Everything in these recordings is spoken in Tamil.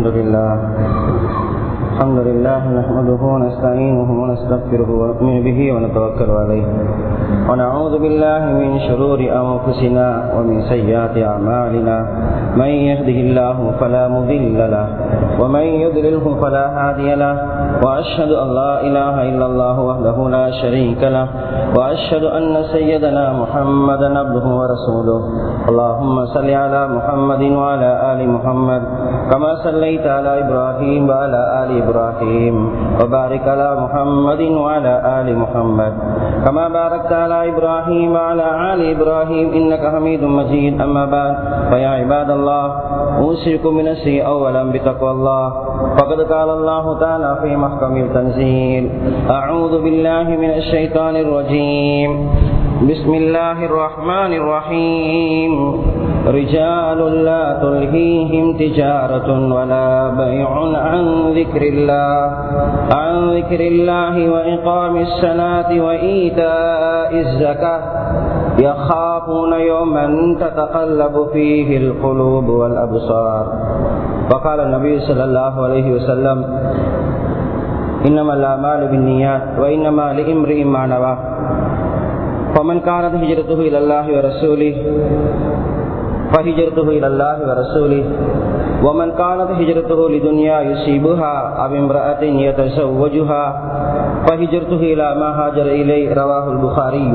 الحمد لله الحمد لله نحمده ونستعينه ونستغفره ونؤمن به ونتوكل عليه ونعوذ بالله من شرور أنفسنا ومن سيئات أعمالنا من يهده الله فلا مضل له ومن يضلله فلا هادي له وأشهد أن لا إله إلا الله وحده لا شريك له وأشهد أن سيدنا محمدا عبده ورسوله اللهم صل على محمد وعلى آل محمد كما صليت على إبراهيم وعلى آل إبراهيم وبارك على محمد وعلى آل محمد كما باركت على إبراهيم وعلى آل إبراهيم إنك حميد مجيد أما بعد فيا عباد الله أوصيكم من السيء أولا بتقوى الله فقد قال الله تعالى في محكم التنزيل أعوذ بالله من الشيطان الرجيم بسم الله الرحمن الرحيم رجال لا تلهيهم تجارة ولا بيع عن ذكر الله عن ذكر الله وإقام الصلاة وإيتاء الزكاة يخافون يوما تتقلب فيه القلوب والأبصار وقال النبي صلى الله عليه وسلم إنما الأعمال بالنيات وإنما لامرئ ما نوى فمن كانت هجرته إلى الله ورسوله فهجرته إلى الله ورسوله ومن كانت هجرته لدنيا يصيبها أو امرأة يتزوجها فهجرته إلى ما هاجر إليه رواه البخاري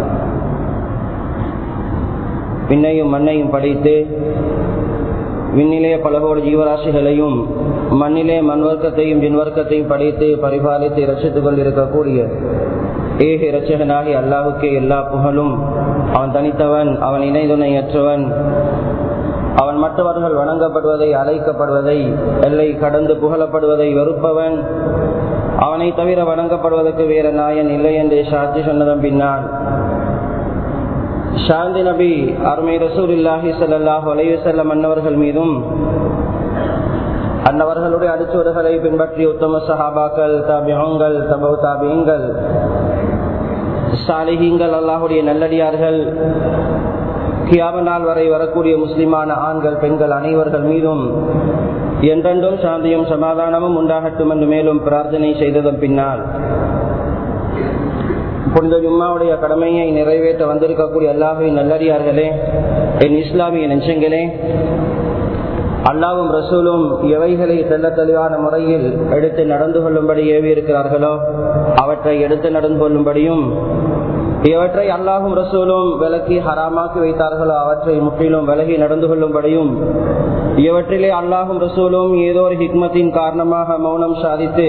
விண்ணையும் மண்ணையும் படைத்து விண்ணிலே பலகோடு ஜீவராசிகளையும் மண்ணிலே மண்வர்க்கத்தையும் ஜின்வர்க்கத்தையும் படைத்து பரிபாலித்து ரசித்துக் கொண்டிருக்கக்கூடிய ஏக இரட்சகனாகி அல்லாஹுக்கே எல்லா புகழும் அவன் தனித்தவன் அவன் இணைதுணையற்றவன் அவன் மற்றவர்கள் வணங்கப்படுவதை அழைக்கப்படுவதை எல்லை கடந்து புகழப்படுவதை வெறுப்பவன் அவனை தவிர வணங்கப்படுவதற்கு வேற நாயன் இல்லை என்று சாட்சி சொன்னதன் பின்னால் சாந்தி நபி அருமை ரசூலில்லாஹி சல்லாஹூ அலையுசல்லம் அன்னவர்கள் மீதும் அன்னவர்களுடைய அடிச்சுவடுகளை பின்பற்றி உத்தம சஹாபாக்கள் தபியங்கள் தபு தாபியங்கள் சாலிஹீங்கள் அல்லாஹுடைய நல்லடியார்கள் கியாம நாள் வரை வரக்கூடிய முஸ்லிமான ஆண்கள் பெண்கள் அனைவர்கள் மீதும் என்றென்றும் சாந்தியும் சமாதானமும் உண்டாகட்டும் என்று மேலும் பிரார்த்தனை செய்ததன் பின்னால் புனித ஜும்மாவுடைய கடமையை நிறைவேற்ற வந்திருக்கக்கூடிய அல்லாஹுவின் நல்லடியார்களே என் இஸ்லாமிய நெஞ்சங்களே அல்லாவும் ரசூலும் எவைகளை தெல்ல தெளிவான முறையில் எடுத்து நடந்து கொள்ளும்படி ஏவி இருக்கிறார்களோ அவற்றை எடுத்து நடந்து கொள்ளும்படியும் இவற்றை அல்லாஹும் ரசூலும் விலக்கி ஹராமாக்கி வைத்தார்களோ அவற்றை முற்றிலும் விலகி நடந்து கொள்ளும்படியும் இவற்றிலே அல்லாஹும் ரசூலும் ஏதோ ஒரு ஹிக்மத்தின் காரணமாக மௌனம் சாதித்து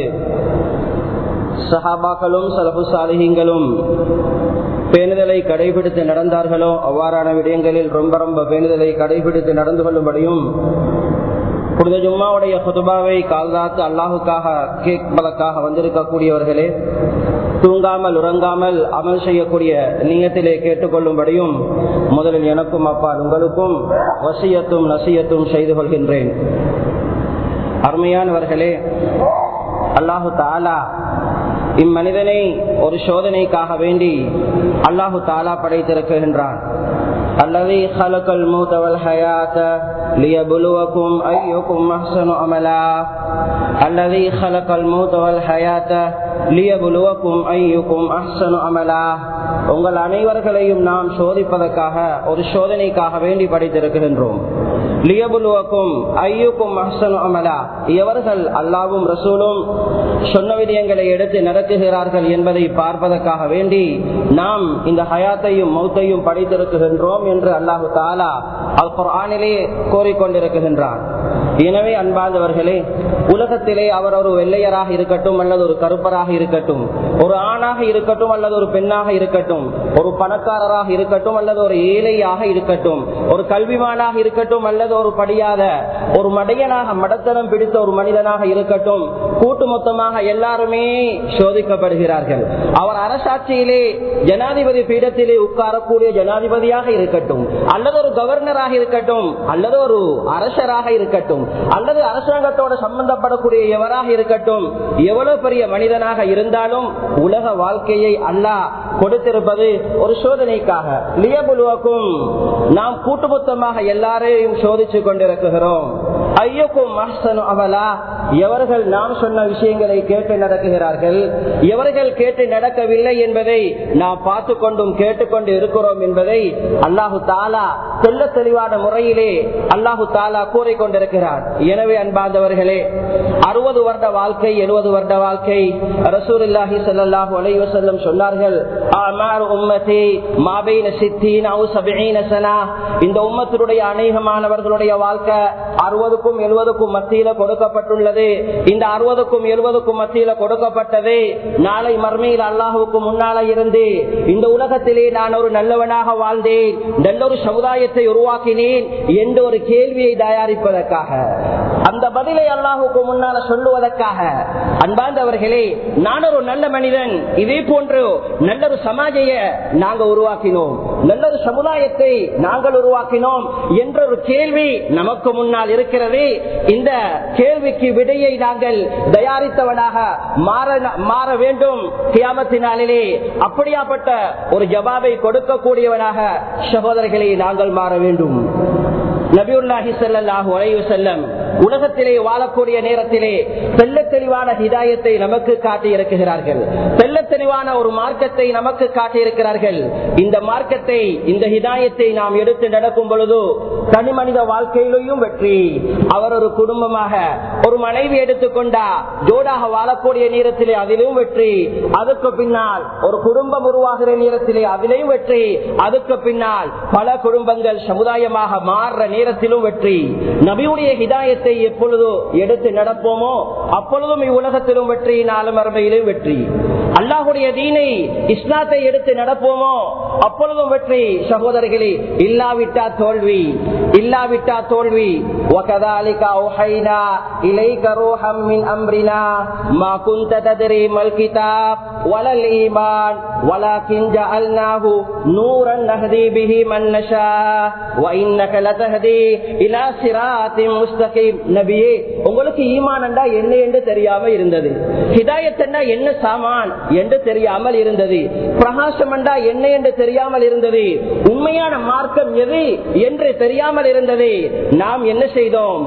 சஹாபாக்களும் சலபு சாலிஹிங்களும் பேணுதலை கடைபிடித்து நடந்தார்களோ அவ்வாறான விடயங்களில் ரொம்ப ரொம்ப பேணுதலை கடைபிடித்து நடந்து கொள்ளும்படியும் புனித ஜும்மாவுடைய குதுபாவை கால்தாத்து அல்லாஹுக்காக கேக் பலக்காக வந்திருக்கக்கூடியவர்களே தூங்காமல் உறங்காமல் அமல் செய்யக்கூடிய நீயத்திலே கேட்டுக்கொள்ளும்படியும் முதலில் எனக்கும் அப்பா உங்களுக்கும் வசியத்தும் நசியத்தும் செய்து கொள்கின்றேன் அருமையானவர்களே அல்லாஹு தாலா இம்மனிதனை ஒரு சோதனைக்காக வேண்டி அல்லாஹு தாலா படைத்திருக்கின்றான் الذي خلق الموت والحياة ليبلوكم أيكم أحسن عملا الذي خلق الموت والحياة ليبلوكم أيكم أحسن عملا உங்கள் அனைவர்களையும் நாம் சோதிப்பதற்காக ஒரு சோதனைக்காக வேண்டி படித்திருக்கின்றோம் லியபுலுவக்கும் ஐயுக்கும் அஹ்சனு அமலா எவர்கள் அல்லாவும் ரசூலும் சொன்ன விடயங்களை எடுத்து நடத்துகிறார்கள் என்பதை பார்ப்பதற்காக வேண்டி நாம் இந்த ஹயாத்தையும் மௌத்தையும் படித்திருக்கின்றோம் என்று அல்லாஹு தாலா அல் குரானிலே கோரிக்கொண்டிருக்கின்றான் எனவே அன்பாந்தவர்களே உலகத்திலே அவர் ஒரு வெள்ளையராக இருக்கட்டும் அல்லது ஒரு கருப்பராக இருக்கட்டும் ஒரு ஆணாக இருக்கட்டும் அல்லது ஒரு பெண்ணாக இருக்கட்டும் ஒரு பணக்காரராக இருக்கட்டும் அல்லது ஒரு ஏழையாக இருக்கட்டும் ஒரு கல்விமானாக இருக்கட்டும் அல்லது ஒரு படியாத ஒரு மடையனாக மடத்தனம் பிடித்த ஒரு மனிதனாக இருக்கட்டும் கூட்டு மொத்தமாக எல்லாருமே சோதிக்கப்படுகிறார்கள் அவர் அரசாட்சியிலே ஜனாதிபதி பீடத்திலே உட்காரக்கூடிய ஜனாதிபதியாக இருக்கட்டும் அல்லது ஒரு கவர்னராக இருக்கட்டும் அல்லது ஒரு அரசராக இருக்கட்டும் அல்லது அரசாங்கத்தோட சம்பந்தப்படக்கூடிய எவராக இருக்கட்டும் எவ்வளவு பெரிய மனிதனாக இருந்தாலும் உலக வாழ்க்கையை அல்லாஹ் கொடுத்திருப்பது ஒரு சோதனைக்காக லியபுலுவக்கும் நாம் கூட்டுமொத்தமாக எல்லாரையும் சோதிச்சு கொண்டிருக்கிறோம் ஐயக்கும் அஹ்சனு அமலா எவர்கள் நாம் சொன்ன விஷயங்களை கேட்டு நடக்குகிறார்கள் எவர்கள் கேட்டு நடக்கவில்லை என்பதை நாம் பார்த்து கொண்டும் கேட்டுக்கொண்டு இருக்கிறோம் என்பதை அல்லாஹு தாலா தெல்ல தெளிவான முறையிலே அல்லாஹு தாலா கூறிக்கொண்டிருக்கிறார் எனவே அன்பார்ந்தவர்களே அறுபது வருட வாழ்க்கை எழுபது வருட வாழ்க்கை ரசூலுல்லாஹி ஸல்லல்லாஹு அலைஹி வஸல்லம் சொன்னார்கள் அமார் உம்மதி மாபைன சித்தீன் அவு சபீன சனா இந்த உம்மத்தினுடைய அநேகமானவர்களுடைய வாழ்க்கை அறுபதுக்கும் எழுபதுக்கும் மத்தியில கொடுக்கப்பட்டுள்ளது இந்த அறுபதுக்கும் எழுபதுக்கும் மத்தியில கொடுக்கப்பட்டது நாளை மர்மையில் அல்லாஹுக்கு முன்னால இருந்து இந்த உலகத்திலே நான் ஒரு நல்லவனாக வாழ்ந்தேன் நல்ல ஒரு சமுதாயத்தை உருவாக்கினேன் என்ற ஒரு கேள்வியை தயாரிப்பதற்காக அந்த பதிலை அல்லாஹுக்கு முன்னால சொல்லுவதற்காக அன்பார்ந்தவர்களே நான் ஒரு நல்ல மனிதன் இதே போன்று நல்ல ஒரு சமாஜைய நாங்க உருவாக்கினோம் நல்ல ஒரு சமுதாயத்தை நாங்கள் உருவாக்கினோம் என்ற ஒரு கேள்வி நமக்கு முன்னால் இருக்கிறது இந்த கேள்விக்கு விடையை நாங்கள் தயாரித்தவனாக மாற மாற வேண்டும் கியாமத்தினாலே அப்படியாப்பட்ட ஒரு ஜவாபை கொடுக்கக்கூடியவனாக சகோதரர்களை நாங்கள் மாற வேண்டும் நபியுல்லாஹி ஸல்லல்லாஹு அலைஹி வஸல்லம் உலகத்திலே வாழக்கூடிய நேரத்திலே தெல்ல தெளிவான ஹிதாயத்தை நமக்கு காட்டி இருக்கிறார்கள் தெல்ல தெளிவான ஒரு மார்க்கத்தை நமக்கு காட்டி இருக்கிறார்கள் இந்த மார்க்கத்தை இந்த ஹிதாயத்தை நாம் எடுத்து நடக்கும் பொழுது தனி மனித வாழ்க்கையிலையும் வெற்றி அவர் ஒரு குடும்பமாக ஒரு மனைவி எடுத்துக்கொண்டா ஜோடாக வாழக்கூடிய நேரத்திலே அதிலும் வெற்றி அதுக்கு பின்னால் ஒரு குடும்பம் உருவாகிற நேரத்திலே அதிலையும் வெற்றி அதுக்கு பின்னால் பல குடும்பங்கள் சமுதாயமாக மாறுற நேரத்திலும் வெற்றி நபியுடைய ஹிதாயத்தை எப்பொழுது எடுத்து நடப்போமோ அப்பொழுதும் இவ்வுலகத்திலும் வெற்றி நாளும் மறுமையிலும் வெற்றி அல்லாஹுடைய தீனை இஸ்லாத்தை எடுத்து நடப்போமோ அப்பொழுதும் வெற்றி சகோதரர்களே இல்லாவிட்டா தோல்வி இல்லாவிட்டா தோல்வி وكذلك أوحينا إليك روحا من أمرنا ما كنت تدري ما الكتاب ولا الإيمان ولكن جعلناه نورا نهدي به من نشاء وإنك لتهدي إلى صراط مستقيم நபியே உங்களுக்கு ஈமான் என்ன என்று தெரியாம இருந்தது ஹிதாயத் என்ன சாமான் என்று தெரியாமல் இருந்தது பிரகாசம் என்ன என்று தெரியாமல் இருந்தது உண்மையான மார்க்கம் எது என்று தெரியாமல் இருந்தது நாம் என்ன செய்தோம்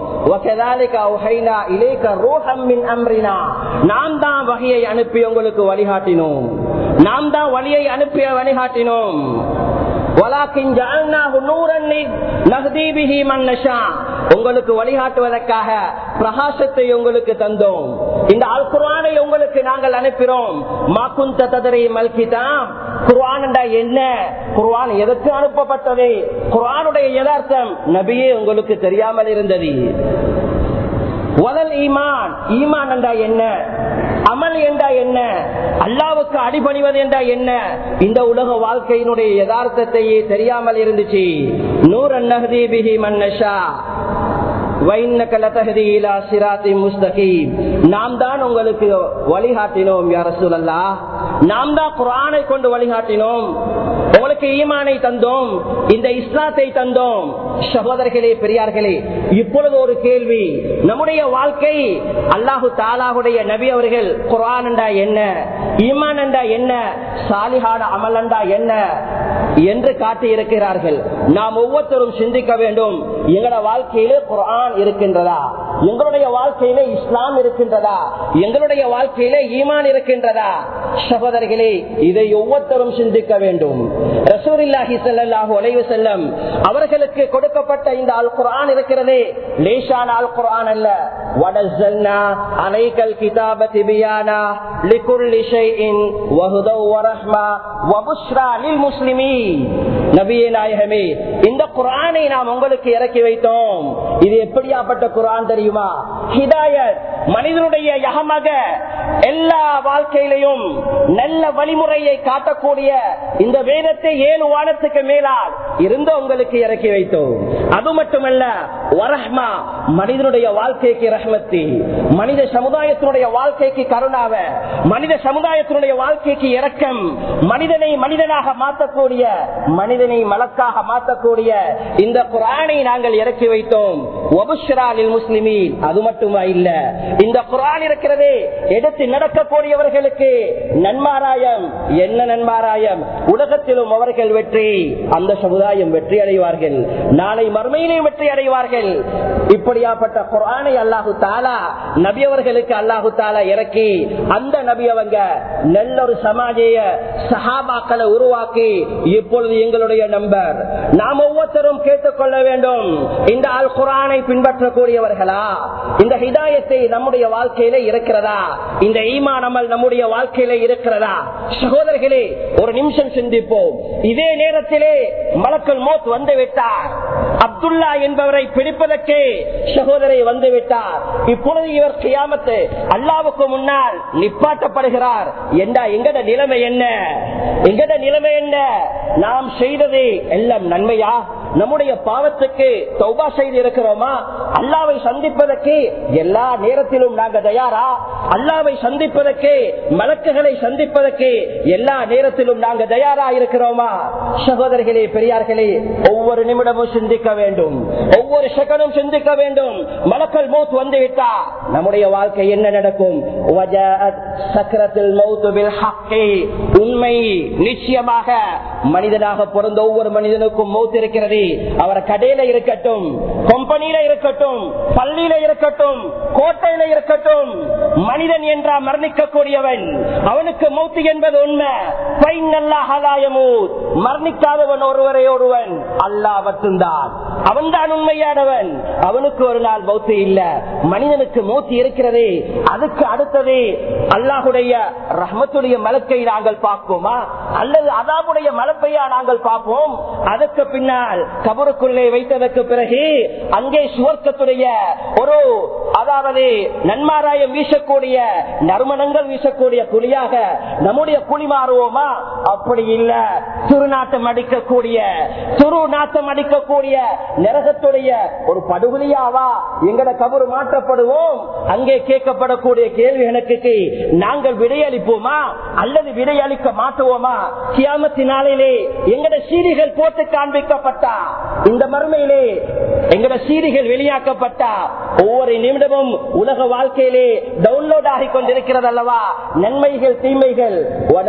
நாம் தான் வகையை அனுப்பி உங்களுக்கு வழிகாட்டினோம் நாம் தான் வழியை அனுப்பி வழிகாட்டினோம் உங்களுக்கு வழிகாட்டுவதற்காக பிரகாசத்தை உங்களுக்கு தந்தோம் இந்த அல் குர்ஆனை உங்களுக்கு நாங்கள் அனுப்பினோம் மாக்குந்த ததரை மல்கிதாம் குர்ஆன் என்ன குர்ஆன் எதற்கு அனுப்பப்பட்டது குர்ஆனுடைய யதார்த்தம் நபியே உங்களுக்கு தெரியாமல் இருந்தது வலல் ஈமான் ஈமான் என்றா என்ன அமல் என்றா என்ன அல்லாவுக்கு அடிபணிவது என்றா என்ன இந்த உலக வாழ்க்கையினுடைய யதார்த்தத்தையே தெரியாமல் இருந்துச்சு நூர் அன்னஹதீபிஹி மன்னஷா நாம் தான் உங்களுக்கு வழிகாட்டினோம் யார சூழல்லா நாம் தான் குரானை கொண்டு வழிகாட்டினோம் உங்களுக்கு ஈமானை தந்தோம் இந்த இஸ்லாத்தை தந்தோம் சகோதரர்களே பெரியார்களே இப்பொழுது ஒரு கேள்வி நம்முடைய வாழ்க்கை அல்லாஹு தாலாவுடைய நபி அவர்கள் குரான் என்றா என்ன ஈமான் என்றா என்ன சாலிஹான அமல் என்றா என்ன என்று காட்டி இருக்கிறார்கள் நாம் ஒவ்வொருத்தரும் சிந்திக்க வேண்டும் எங்களோட வாழ்க்கையிலே குரான் இருக்கின்றதா எங்களுடைய வாழ்க்கையிலே இஸ்லாம் இருக்கின்றதா எங்களுடைய வாழ்க்கையிலே ஈமான் இருக்கின்றதா சகோதரர்களே இதை ஒவ்வொருத்தரும் சிந்திக்க வேண்டும் ரசூரில்லாஹி ஸல்லல்லாஹு அலைஹி வஸல்லம் அவர்களுக்கு கொடுக்கப்பட்ட இந்த அல் குர்ஆன் இருக்கிறதே லேசான அல் குர்ஆன் அல்ல வனஸல்னா அலைக்கல் கிதாப திபியானா லிகுல்லி ஷைஇன் வஹுதா வரஹ்மா வபுஷ்ரா லில் முஸ்லிமீன் நபியே நாயகமே இந்த குர்ஆனை நாம் உங்களுக்கு இறக்கி வைத்தோம் இது எப்படியாப்பட்ட குர்ஆன் தெரியுமா ஹிதாயத் மனிதனுடைய யகமாக எல்லா வாழ்க்கையிலையும் நல்ல வழிமுறையை காட்டக்கூடிய இந்த வேதத்தை ஏழு வானத்துக்கு மேலால் இருந்து உங்களுக்கு இறக்கி வைத்தோம் அது மட்டுமல்ல வரஹ்மா மனிதனுடைய வாழ்க்கைக்கு ரஹ்மத்தி மனித சமுதாயத்தினுடைய வாழ்க்கைக்கு கருணாவ மனித சமுதாயத்தினுடைய வாழ்க்கைக்கு இரக்கம் மனிதனை மனிதனாக மாற்றக்கூடிய மனிதனை மலக்காக மாற்றக்கூடிய இந்த குரானை நாங்கள் இறக்கி வைத்தோம் முஸ்லிமீன் அது மட்டுமா இல்ல இந்த குரான் இருக்கிறதே எடுத்து நடக்கக்கூடியவர்களுக்கு நன்மாராயம் என்ன நன்மாராயம் உலகத்திலும் அவர்கள் வெற்றி அந்த சமுதாயம் வெற்றி அடைவார்கள் நாளை மறுமையிலே வெற்றி அடைவார்கள் இப்படியாப்பட்ட குரானை அல்லாஹு தாலா நபி அவர்களுக்கு அல்லாஹு தாலா இறக்கி அந்த நபி அவங்க நல்ல ஒரு சமாஜிய சஹாபாக்களை உருவாக்கி இப்பொழுது எங்களுடைய நம்பர் நாம் ஒவ்வொருத்தரும் கேட்டுக்கொள்ள வேண்டும் இந்த அல் குரானை பின்பற்றக்கூடியவர்களா இந்த ஹிதாயத்தை நம்முடைய வாழ்க்கையில இருக்கிறதா இந்த ஈமான் அமல் நம்முடைய வாழ்க்கையில இருக்கிறதா சகோதரர்களே ஒரு நிமிஷம் சிந்திப்போம் இதே நேரத்திலே மலக்கள் மோத் வந்து விட்டார் அப்துல்லா என்பவரை பிடிப்பதற்கு சகோதரை வந்து விட்டார் இப்பொழுது இவர் கியாமத்து அல்லாவுக்கு முன்னால் நிப்பாட்டப்படுகிறார் என்றா எங்கட நிலைமை என்ன எங்கட நிலைமை என்ன நாம் செய்தது எல்லாம் நன்மையா நம்முடைய பாவத்துக்கு தௌபா செய்து இருக்கிறோமா அல்லாவை சந்திப்பதற்கு எல்லா நேரத்திலும் நாங்க தயாரா அல்லாவை சந்திப்பதற்கு மலக்குகளை சந்திப்பதற்கு எல்லா நேரத்திலும் நாங்க தயாரா இருக்கிறோமா சகோதரர்களே பெரியார்களே ஒவ்வொரு நிமிடமும் சிந்திக்க வேண்டும் ஒவ்வொரு செகண்டும் சிந்திக்க வேண்டும் மலக்கள் மௌத் வந்து விட்டா நம்முடைய வாழ்க்கை என்ன நடக்கும் சக்கரத்தில் உண்மை நிச்சயமாக மனிதனாக பிறந்த ஒவ்வொரு மனிதனுக்கும் மௌத் இருக்கிறது அவர் கடையில இருக்கட்டும் கம்பெனியில இருக்கட்டும் பள்ளியில இருக்கட்டும் கோட்டையில இருக்கட்டும் மனிதன் என்றா மரணிக்கக்கூடியவன் அவனுக்கு மௌத்து என்பது உண்மை மரணிக்காதவன் ஒருவரை ஒருவன் அல்லா மட்டும்தான் அவன் தான் உண்மையானவன் அவனுக்கு ஒரு நாள் மௌத்து இல்ல மனிதனுக்கு மௌத்து இருக்கிறது அதுக்கு அடுத்தது அல்லாஹுடைய ரஹமத்துடைய மலக்கை நாங்கள் பார்ப்போமா அல்லது அதாவுடைய மலப்பையா நாங்கள் பார்ப்போம் அதுக்கு பின்னால் கபருக்குள்ளே வைத்ததற்கு பிறகு அங்கே சுவர்க்கத்துடைய ஒரு அதாவது நன்மாராயம் வீசக்கூடிய நறுமணங்கள் வீசக்கூடிய குழியாக நம்முடைய குழி மாறுவோமா அப்படி இல்ல துருநாட்டம் அடிக்கக்கூடிய துரு நாட்டம் அடிக்கக்கூடிய நரகத்துடைய ஒரு படுகொலியாவா எங்கட கபரு மாற்றப்படுவோம் அங்கே கேட்கப்படக்கூடிய கேள்விகளுக்கு நாங்கள் விடையளிப்போமா அல்லது விடையளிக்க மாட்டுவோமா கியாமத்தினாலே எங்கட சீரிகள் போட்டு காண்பிக்கப்பட்டா இந்த மறுமையிலே எங்கட சீரிகள் வெளியாக்கப்பட்டா ஒவ்வொரு நிமிடமும் உலக வாழ்க்கையிலே டவுன்லோட் ஆகி கொண்டிருக்கிறது அல்லவா நன்மைகள் தீமைகள்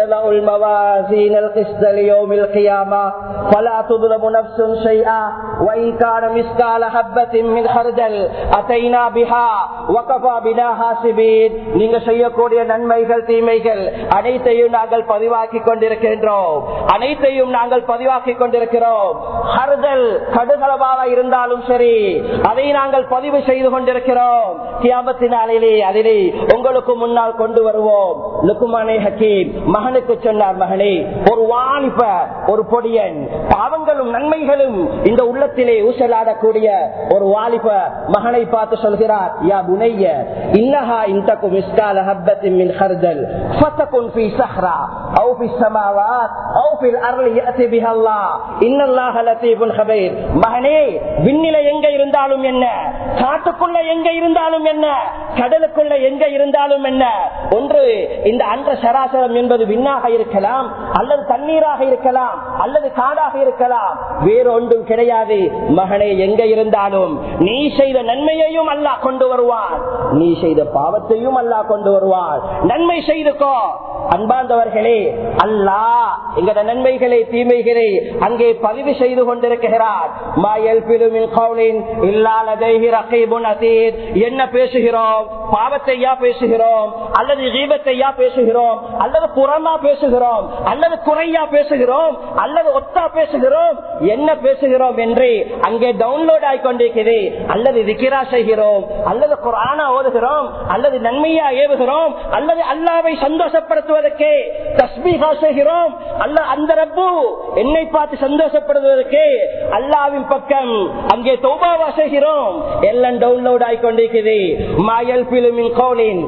நீங்க செய்யக்கூடிய நன்மைகள் தீமைகள் அனைத்தையும் நாங்கள் பதிவாக்கி கொண்டிருக்கின்றோம் அனைத்தையும் நாங்கள் பதிவாக்கி கொண்டிருக்கிறோம் ஹர்தல் கடுகளவாக இருந்தாலும் சரி அதை நாங்கள் பதிவு செய்து கொண்டிருக்கிறோம் கியாமத்தினாலே அதிலே உங்களுக்கு முன்னால் கொண்டு வருவோம் லுக்குமானே ஹக்கீம் மகனுக்கு சொன்னார் மகனே ஒரு வாலிப ஒரு பொடியன் பாவங்களும் நன்மைகளும் இந்த உள்ளத்திலே ஊசலாடக்கூடிய ஒரு வாலிப மகனை பார்த்து சொல்கிறார் யா புனைய இன்னஹா இன்தகு மிஸ்கால ஹப்பத்தின் மின் ஹர்தல் ஃபதகுன் ஃபீ ஸஹ்ரா அவு ஃபீ ஸமாவாத் அவு ஃபில் அர்லி யஅதி பிஹா அல்லாஹ் இன்னல்லாஹ லதீஃபுன் ஹபீர் மகனே விண்ணில எங்க இருந்தாலும் என்ன காட்டுக்குள்ள எங்க இருந்தாலும் என்ன கடலுக்குள்ள எங்க இருந்தாலும் என்ன ஒன்று இந்த அன்ற சராசரம் என்பது விண்ணாக இருக்கலாம் அல்லது தண்ணீராக இருக்கலாம் அல்லது காடாக இருக்கலாம் வேறொன்றும் கிடையாது மகனே எங்க இருந்தாலும் நீ செய்த நன்மையையும் அல்லாஹ் கொண்டு வருவான் நீ செய்த பாவத்தையும் அல்லாஹ் கொண்டு வருவான் நன்மை செய்துக்கோ அன்பார்ந்தவர்களே அல்லாஹ் எங்கட நன்மைகளை தீமைகளை அங்கே பதிவு செய்து கொண்டிருக்கிறார் மாயல் பிலுமின் கவுலின் இல்லாததைஹி ரகீபுன் அதீத் என்ன பேசுகிறோம் பாவத்தையா பேசுகிறோம் அல்லது ஜீவத்தையா பேசுகிறோம் அல்லது புறமா பேசுகிறோம் அல்லது குறையா பேசுகிறோம் அல்லது ஒத்தா பேசுகிறோம் என்ன பேசுகிறோம் என்று அங்கே டவுன்லோட் ஆகிக்கொண்டிருக்கிறது அல்லது விக்கிரா செய்கிறோம் அல்லது குரானா ஓதுகிறோம் அல்லது நன்மையா ஏவுகிறோம் அல்லது அல்லாவை சந்தோஷப்படுத்துவதற்கு தஸ்மீகா செய்கிறோம் அல்ல அந்த ரப்பு என்னை பார்த்து சந்தோஷப்படுவதற்கு அல்லாவின் பக்கம் அங்கே தௌபாவா செய்கிறோம் எல்லாம் டவுன்லோட் ஆகிக்கொண்டிருக்கிறது மாயல் பிலுமின் கோலின்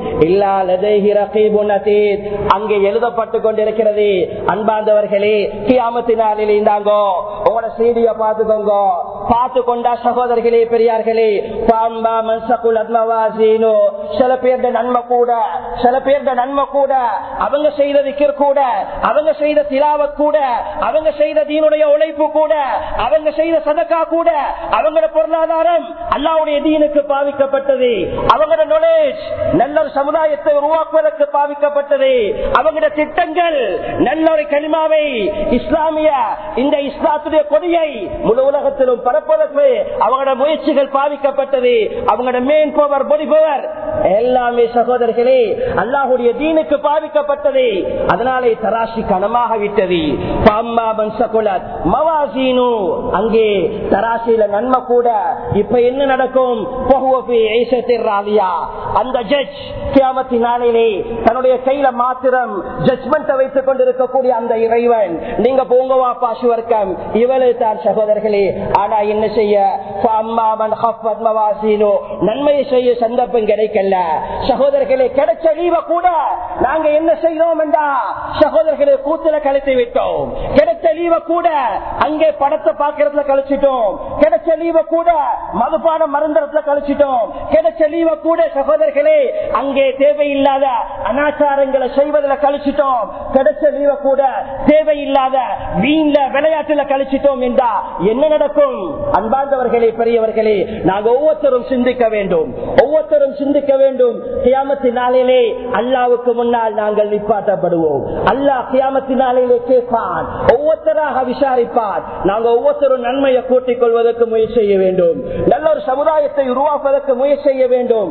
அங்கே எழுதப்பட்டு கொண்டிருக்கிறது அன்பார்ந்தவர்களே கியாமத்தினாலே இருந்தாங்கோ உங்களோட செய்திய பார்த்துக்கோங்க பார்த்து கொண்டா சகோதரர்களே பெரியார்களே பாம்பா மன்சகுல் அத்மவாசீனோ சில பேர்ட நன்மை கூட சில பேர்ட நன்மை கூட அவங்க செய்த விக்கிர் கூட அவங்க செய்த திலாவ கூட அவங்க செய்த தீனுடைய உழைப்பு கூட அவங்க செய்த சதக்கா கூட அவங்களோட பொருளாதாரம் அல்லாவுடைய தீனுக்கு பாவிக்கப்பட்டது அவங்களோட நாலேஜ் நல்ல ஒரு சமுதாயத்தை உருவாக்குவதற்கு பாவிக்கப்பட்டது அவங்களோட திட்டங்கள் நல்ல ஒரு கனிமாவை இஸ்லாமிய இந்த இஸ்லாத்துடைய கொடியை முழு உலகத்திலும் பரப்ப நிரப்புவதற்கு அவங்களோட முயற்சிகள் பாதிக்கப்பட்டது அவங்களோட மேன் பவர் பொடி பவர் எல்லாமே சகோதரர்களே அல்லாஹுடைய தீனுக்கு பாதிக்கப்பட்டது அதனாலே தராசி கனமாக விட்டது பாம்பாபன் சகுலத் மவாசீனு அங்கே தராசியில நன்மை கூட இப்ப என்ன நடக்கும் பகுவபி ஐசத்தில் ராவியா அந்த ஜட்ஜ் கியாமத்தி நாளிலே தன்னுடைய கையில மாத்திரம் ஜட்மெண்ட் வைத்துக் கொண்டிருக்கக்கூடிய அந்த இறைவன் நீங்க போங்க வாப்பா சுவர்க்கம் இவளு தான் சகோதரர்களே ஆனா என்ன செய்ய அம்மாவன் நன்மையை செய்ய சந்தர்ப்பம் கிடைக்கல சகோதரர்களே கிடைச்ச லீவ கூட நாங்க என்ன செய்தோம் என்றா சகோதரர்களே கூத்துல கழித்து விட்டோம் கிடைச்ச லீவ கூட அங்கே படத்தை பாக்கிறதுல கழிச்சிட்டோம் கிடைச்ச லீவ கூட மதுபான மருந்தரத்துல கழிச்சிட்டோம் கிடைச்ச லீவ கூட சகோதரர்களே அங்கே தேவையில்லாத அனாச்சாரங்களை செய்வதில் கழிச்சிட்டோம் கிடைச்ச லீவ கூட தேவையில்லாத வீண்ல விளையாட்டுல கழிச்சிட்டோம் என்றா என்ன நடக்கும் அன்பார்ந்தவர்களே பெரியவர்களே நாங்க ஒவ்வொருத்தரும் சிந்திக்க வேண்டும் ஒவ்வொருத்தரும் சிந்திக்க வேண்டும் கியாமத்தி நாளிலே அல்லாவுக்கு முன்னால் நாங்கள் நிப்பாட்டப்படுவோம் அல்லாஹ் கியாமத்தி நாளிலே கேட்பான் ஒவ்வொருத்தராக விசாரிப்பான் நாங்க ஒவ்வொருத்தரும் நன்மையை கூட்டிக் கொள்வதற்கு முயற்சி செய்ய வேண்டும் நல்ல ஒரு சமுதாயத்தை உருவாக்குவதற்கு முயற்சி செய்ய வேண்டும்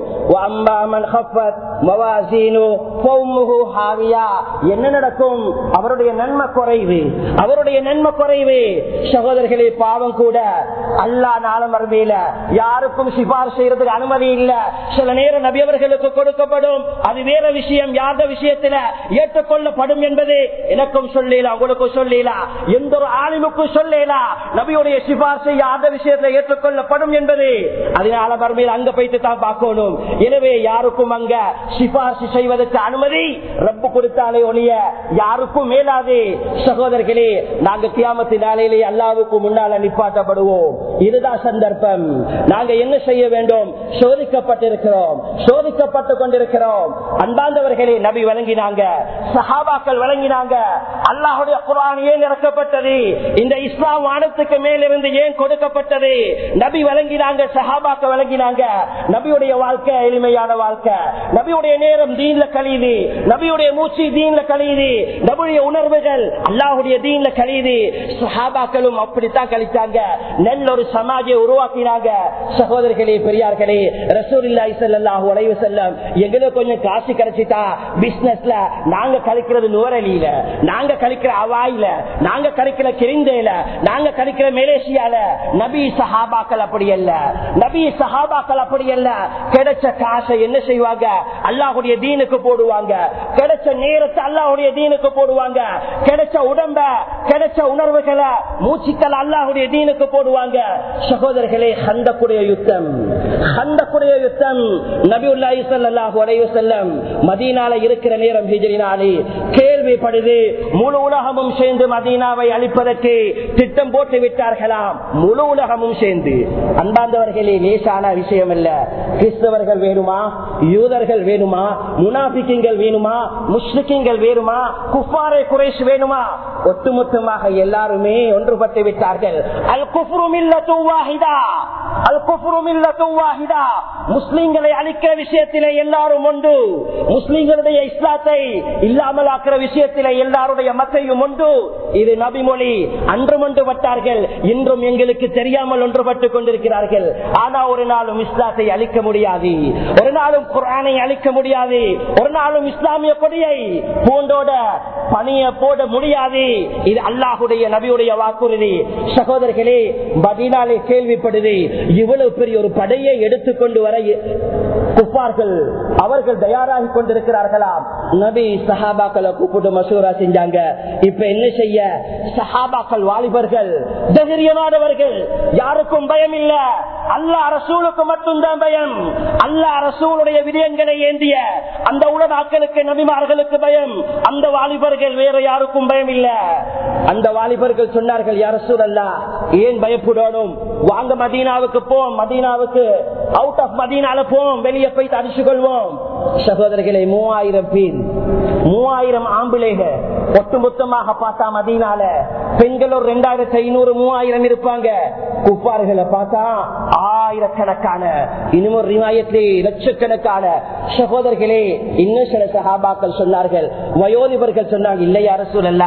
என்ன நடக்கும் அவருடைய நன்மை குறைவு அவருடைய நன்மை குறைவு சகோதரர்களே பாவம் கூட அல்லா நாளம் மறுமையில யாருக்கும் சிபார் செய்யறதுக்கு அனுமதி இல்ல சில நேரம் நபியவர்களுக்கு கொடுக்கப்படும் அது வேற விஷயம் யாத விஷயத்துல ஏற்றுக்கொள்ளப்படும் என்பது எனக்கும் சொல்லலாம் உங்களுக்கும் சொல்லலாம் எந்த ஒரு ஆளுமுக்கும் சொல்லலாம் நபியுடைய சிபார்சை யாத விஷயத்துல ஏற்றுக்கொள்ளப்படும் என்பது அதனால மறுமையில் அங்க போயிட்டு தான் பார்க்கணும் எனவே யாருக்கும் அங்க சிபார்சு செய்வதற்கு அனுமதி ரப்பு கொடுத்தாலே ஒழிய யாருக்கும் மேலாது சகோதரர்களே நாங்க கியாமத்து நாளையிலே அல்லாவுக்கு முன்னால நிப்பாட்டப்படுவோம் இதுதான் சந்தர்ப்பம் நாங்க என்ன செய்ய வேண்டும் சோதிக்கப்பட்டிருக்கிறோம் சோதிக்கப்பட்டு கொண்டிருக்கிறோம் அன்பாந்தவர்களே நபி வழங்கினாங்க சஹாபாக்கள் வழங்கினாங்க அல்லாஹுடைய குரான் ஏன் இறக்கப்பட்டது இந்த இஸ்லாம் வானத்துக்கு மேலிருந்து ஏன் கொடுக்கப்பட்டது நபி வழங்கினாங்க சஹாபாக்க வழங்கினாங்க நபியுடைய வாழ்க்கை எளிமையான வாழ்க்கை நபியுடைய நேரம் தீன்ல கழியுது நபியுடைய மூச்சு தீன்ல கழியுது நபியுடைய உணர்வுகள் அல்லாஹுடைய தீன்ல கழியுது சஹாபாக்களும் அப்படித்தான் கழிச்சாங்க நல்ல ஒரு சமாஜை உருவாக்கினாங்க சகோதரர்களே பெரியார்களே ரசூலில்லாஹி ஸல்லல்லாஹு அலைஹி வஸல்லம் எங்களுக்கு கொஞ்சம் காசு கிடைச்சிட்டா பிசினஸ்ல நாங்க கழிக்கிறது நுவரலியில நாங்க கழிக்கிற அவாயில நாங்க கழிக்கிற கிரிந்தேல நாங்க கழிக்கிற மலேசியால நபி சஹாபாக்கள் அப்படி அல்ல நபி சஹாபாக்கள் அப்படி அல்ல கிடைச்ச காசை என்ன செய்வாங்க அல்லாஹுடைய தீனுக்கு போடுவாங்க கிடைச்ச நேரத்தை அல்லாஹுடைய தீனுக்கு போடுவாங்க கிடைச்ச உடம்ப கிடைச்ச உணர்வுகளை மூச்சுக்கள் அல்லாஹுடைய தீனுக்கு போடுவாங்க சகோதரர்களே ஹந்தக்குடைய யுத்தம் ஹந்தக்குடைய யுத்தம் நபியுல்லாஹி ஸல்லல்லாஹு அலைஹி வஸல்லம் மதீனால இருக்கிற நேரம் ஹிஜ்ரி நாளே கேள்விப்படுது முழு உலகமும் சேர்ந்து மதீனாவை அழிப்பதற்கு திட்டம் போட்டு விட்டார்களாம் முழு உலகமும் சேர்ந்து அன்பாந்தவர்களே லேசான விஷயம் அல்ல கிறிஸ்தவர்கள் வேணுமா யூதர்கள் வேணுமா முனாபிக்கிங்கள் வேணுமா முஸ்லிக்கிங்கள் வேணுமா குஃபாரை குறைஷ் வேணுமா ஒட்டுமொத்தமாக எல்லாருமே ஒன்றுபட்டு விட்டார்கள் அல் குஃப்ருமில்லத்து வாஹிதா அல் குஃப்ருமில்லத்து வாஹிதா முஸ்லிம்களை அழிக்கிற விஷயத்திலே எல்லாரும் ஒன்று முஸ்லிம்களுடைய இஸ்லாத்தை இல்லாமல் ஆக்கிற விஷயத்திலே எல்லாருடைய மத்தையும் ஒன்று இது நபிமொழி அன்றும் ஒன்றுபட்டார்கள் இன்றும் எங்களுக்கு தெரியாமல் ஒன்றுபட்டுக் கொண்டிருக்கிறார்கள் ஆனா ஒரு நாளும் இஸ்லாத்தை அழிக்க முடியாது ஒரு நாளும் குரானை அழிக்க முடியாது ஒரு நாளும் இஸ்லாமிய கொடியை பூண்டோட பணிய போட முடியாது இது அல்லாஹுடைய நபியுடைய வாக்குறுதி சகோதரர்களே பதினாலே கேள்விப்படுது இவ்வளவு பெரிய ஒரு படையை எடுத்துக்கொண்டு வர குப்பார்கள் அவர்கள் தயாராகி கொண்டிருக்கிறார்களாம் நபி சஹாபாக்களை கூப்பிட்டு மசூரா செஞ்சாங்க இப்ப என்ன செய்ய சஹாபாக்கள் வாலிபர்கள் தைரியமானவர்கள் யாருக்கும் பயம் இல்ல அல்ல அரசூலுக்கு மட்டும்தான் பயம் அல்ல அரசூலுடைய விடயங்களை ஏந்திய அந்த உலகாக்களுக்கு நபிமார்களுக்கு பயம் அந்த வாலிபர்கள் வேற யாருக்கும் பயம் இல்ல அந்த வாலிபர்கள் சொன்னார்கள் யார் சூழல்லா ஏன் பயப்படணும் வாங்க மதீனாவுக்கு போம் மதீனாவுக்கு அவுட் ஆஃப் மதீனால போம் வெளியே போய் தடிச்சு கொள்வோம் சகோதரர்களை மூவாயிரம் பேர் மூவாயிரம் ஆம்பிளைகள் ஒட்டுமொத்தமாக பார்த்தா மதீனால பெண்கள் ஒரு ரெண்டாயிரத்தி ஐநூறு மூவாயிரம் இருப்பாங்க குப்பார்களை பார்த்தா ஆயிரக்கணக்கான இன்னும் ஒரு ரிவாயத்திலே லட்சக்கணக்கான சகோதரர்களே இன்னும் சில சகாபாக்கள் சொன்னார்கள் வயோதிபர்கள் சொன்னாங்க இல்லை அரசு அல்ல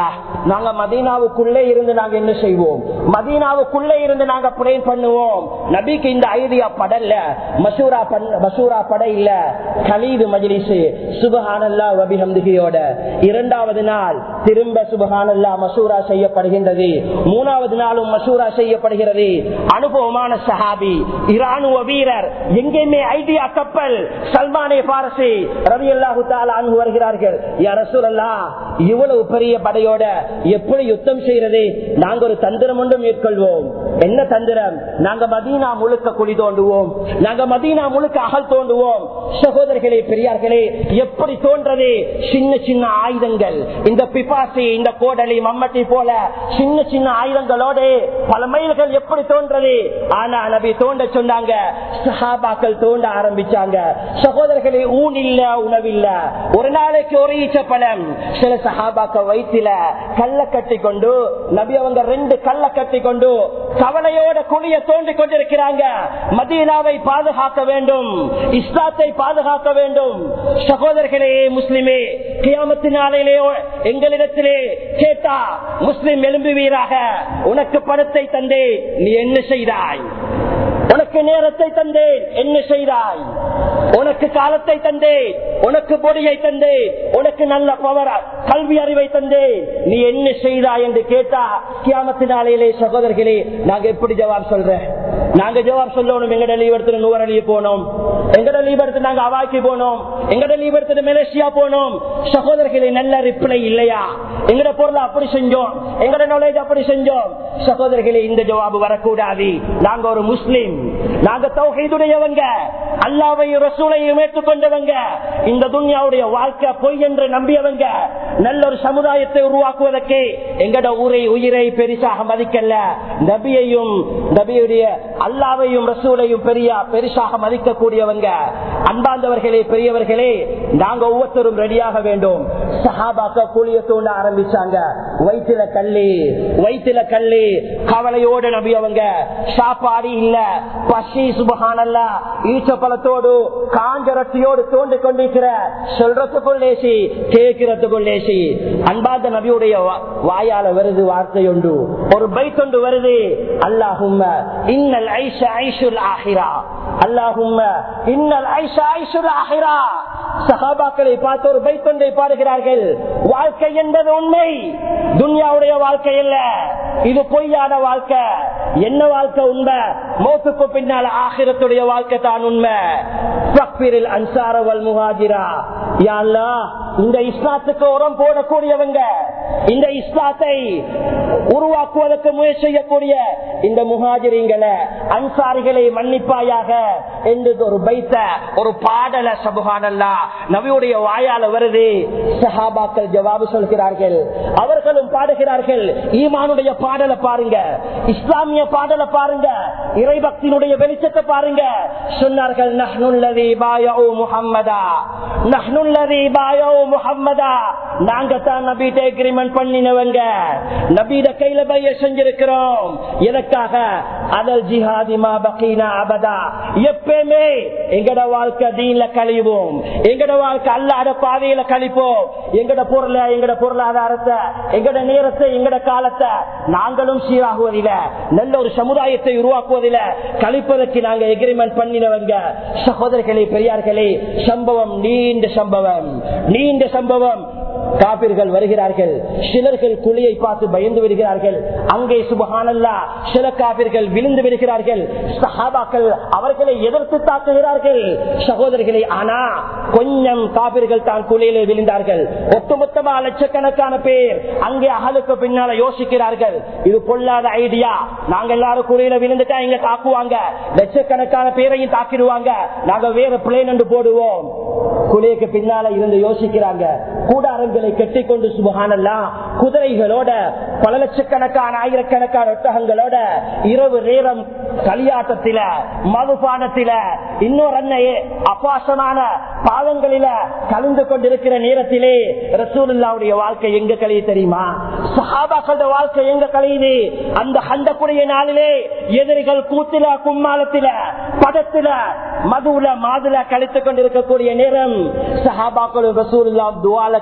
நாங்க மதீனாவுக்குள்ளே இருந்து நாங்க என்ன செய்வோம் மதீனாவுக்குள்ளே இருந்து நாங்க பிரேன் பண்ணுவோம் நபிக்கு இந்த ஐடியா படல மசூரா பண்ண மசூரா பட இல்ல கலீது மஜ்லிஸ் சுபஹானல்லா வபிஹம்திகியோட இரண்டாவது நாள் திரும்ப சுபஹானல்லா மசூரா செய்யப்படுகின்றது மூணாவது நாளும் மசூரா செய்யப்படுகிறது அனுபவமான சஹாபி இராணுவ வீரர் எங்கேயுமே ஐடியா கப்பல் சல்மானே பாரசி ரவி அல்லாஹு அன்பு வருகிறார்கள் யார் ரசூலல்லா இவ்வளவு பெரிய படையோட எப்படி யுத்தம் செய்யறது நாங்க ஒரு தந்திரம் ஒன்று மேற்கொள்வோம் என்ன தந்திரம் நாங்க மதீனா முழுக்க குழி தோண்டுவோம் நாங்க மதீனா முழுக்க அகல் தோண்டுவோம் சகோதரர்களே பெரியார்களே எப்படி தோன்றது சின்ன சின்ன ஆயுதங்கள் இந்த பிபாசி இந்த கோடலி மம்மட்டி போல சின்ன சின்ன ஆயுதங்களோடு பல மைல்கள் எப்படி தோன்றது ஆனா நபி தோண்ட சொன்னாங்க சஹாபாக்கள் தோண்ட ஆரம்பிச்சாங்க சகோதரர்களே ஊன் இல்ல உணவில்ல ஒரு நாளைக்கு ஒரு ஈச்ச பழம் சில சஹாபாக்க வயிற்றுல கல்ல கட்டி கொண்டு நபி அவங்க ரெண்டு கல்ல கட்டி கொண்டு கவலையோட குழிய தோண்டி கொண்டிருக்கிறாங்க மதீனாவை பாதுகாக்க வேண்டும் இஸ்லாத்தை பாதுகாக்க வேண்டும் சகோதரர்களே முஸ்லிமே கியாமத்து நாளையிலே எங்களிடத்திலே கேட்டா முஸ்லிம் எழும்புவீராக உனக்கு பணத்தை தந்தே நீ என்ன செய்தாய் உனக்கு நேரத்தை தந்தேன் என்ன செய்தாய் உனக்கு காலத்தை தந்தேன் உனக்கு பொடியை தந்தேன் உனக்கு நல்ல பவர் கல்வி அறிவை தந்தேன் நீ என்ன செய்தாய் என்று கேட்டா கியாமத்து நாளையிலே சகோதரர்களே நாங்க எப்படி ஜவாப் சொல்றேன் நாங்க ஜவாப் சொல்லணும் எங்கட லீவ் எடுத்து நூறு போனோம் எங்கட லீவ் எடுத்து நாங்க அவாக்கி போனோம் எங்கட லீவ் எடுத்து மலேசியா போனோம் சகோதரர்களே நல்ல ரிப்ளை இல்லையா எங்கட பொருளை அப்படி செஞ்சோம் எங்கட நாலேஜ் அப்படி செஞ்சோம் சகோதரர்களே இந்த ஜவாபு வரக்கூடாது நாங்க ஒரு முஸ்லிம் நாங்க தௌஹீதுடையவங்க அல்லாவையும் ரசூலையும் ஏற்றுக்கொண்டவங்க இந்த துன்யாவுடைய வாழ்க்கை பொய் என்று நம்பியவங்க நல்ல ஒரு சமுதாயத்தை உருவாக்குவதற்கு எங்கட ஊரை உயிரை பெரிசாக மதிக்கல நபியையும் நபியுடைய அல்லாவையும் ரசூலையும் பெரிய பெரிசாக மதிக்கக்கூடியவங்க அன்பாந்தவர்களே பெரியவர்களே நாங்க ஒவ்வொருத்தரும் ரெடியாக வேண்டும் சஹாபாக்க கூலிய தோண்ட ஆரம்பிச்சாங்க வயிற்றுல கல்லி வயிற்றுல கல்லி கவலையோட நபி அவங்க சாப்பாடு இல்ல பசி சுபகானல்ல ஈச்ச பழத்தோடு காஞ்ச ரத்தியோடு தோண்டி கொண்டிருக்கிற சொல்றதுக்குள் லேசி கேட்கிறதுக்குள் லேசி அன்பாந்த நபியுடைய வா- வாயால வருது வார்த்தை உண்டு ஒரு பைத்தொண்டு வருது அல்லாஹும்ம இன்னல் ஐஷ ஐஷுல் ஆஹிரா அல்லாஹும்ம இன்னல் ஐஷ ஐஷுல் ஆஹிரா சஹாபாக்களை பார்த்து ஒரு பைத்தொண்டை பாடுகிறார்கள் வாழ்க்கை என்பது உண்மை துன்யாவுடைய வாழ்க்கை இல்ல இது பொய்யான வாழ்க்கை என்ன வாழ்க்கை உண்மை மோத்துக்கு பின்னால் ஆகிரத்துடைய வாழ்க்கை தான் உண்மை ஃபக்பிரில் அன்சார வல் முஹாஜிரா யா அல்லாஹ், இந்த இஸ்லாத்துக்கு உரம் போடக்கூடியவங்க இந்த இஸ்லாத்தை உருவாக்குவதற்கு முயற்சி செய்யக்கூடிய இந்த முஹாஜிரிங்களை அன்சாரிகளை மன்னிப்பாயாக என்று ஒரு பைத்த ஒரு பாடல சபுகானல்லா நபியுடைய வாயால வருது சஹாபாக்கள் ஜவாபு சொல்கிறார்கள் அவர்களும் பாடுகிறார்கள் ஈமானுடைய பாடலை பாருங்க இஸ்லாமிய பாடலை பாருங்க இறைபக்தியினுடைய வெளிச்சத்தை பாருங்க சொன்னார்கள் நஹ்னுல்லதி பாயோ முஹம்மதா நஹ்னுல்லதி பாயோ முஹம்மதா நாங்க தான் நபிட்ட அக்ரிமெண்ட் பண்ணினவங்க நபீட கையில பைய செஞ்சிருக்கிறோம் எதற்காக அதல் ஜிஹாதி மா பகீனா அபதா எப்பயுமே எங்கட வாழ்க்கை தீன்ல கழிவோம் எங்கட வாழ்க்கை அல்லாத பாதையில கழிப்போம் எங்கட பொருளை எங்கட பொருளாதாரத்தை எங்கட நேரத்தை எங்கட காலத்தை நாங்களும் சீராகுவதில நல்ல ஒரு சமுதாயத்தை உருவாக்குவதில கழிப்பதற்கு நாங்க எக்ரிமெண்ட் பண்ணினவங்க சகோதரர்களே பெரியார்களே சம்பவம் நீண்ட சம்பவம் நீண்ட சம்பவம் காபிர்கள் வருகிறார்கள் சிலர்கள் குழியை பார்த்து பயந்து விடுகிறார்கள் அங்கே சுபஹானல்லா சில காபிர்கள் விழுந்து விடுகிறார்கள் சஹாபாக்கள் அவர்களை எதிர்த்து தாக்குகிறார்கள் சகோதரர்களே ஆனா கொஞ்சம் காபிர்கள் தான் குழியிலே விழுந்தார்கள் ஒட்டுமொத்தமா லட்சக்கணக்கான பேர் அங்கே அகலுக்கு பின்னால யோசிக்கிறார்கள் இது பொல்லாத ஐடியா நாங்க எல்லாரும் குழியில விழுந்துட்டா இங்க தாக்குவாங்க லட்சக்கணக்கான பேரையும் தாக்கிடுவாங்க நாங்க வேற பிளேன் என்று போடுவோம் குழிக்கு பின்னால இருந்து யோசிக்கிறாங்க கூடாரங்களை கட்டிக்கொண்டு சுபகானெல்லாம் குதிரைகளோட பல லட்சக்கணக்கான ஆயிரக்கணக்கான ஒட்டகங்களோட இரவு நேரம் களியாட்டத்தில மதுபானத்தில இன்னொரு அன்னையே அபாசமான பாவங்களில கலந்து கொண்டிருக்கிற நேரத்திலே ரசூலுல்லாவுடைய வாழ்க்கை எங்க கழிய தெரியுமா சஹாபாக்களோட வாழ்க்கை எங்க கழியுது அந்த ஹந்தக்குடைய நாளிலே எதிரிகள் கூத்தில கும்மாளத்தில படத்தில மதுல மாதுல கழித்துக் கொண்டிருக்கக்கூடிய நேரம் சஹாபாக்கள் ரசூலுல்லா துவால கழியுது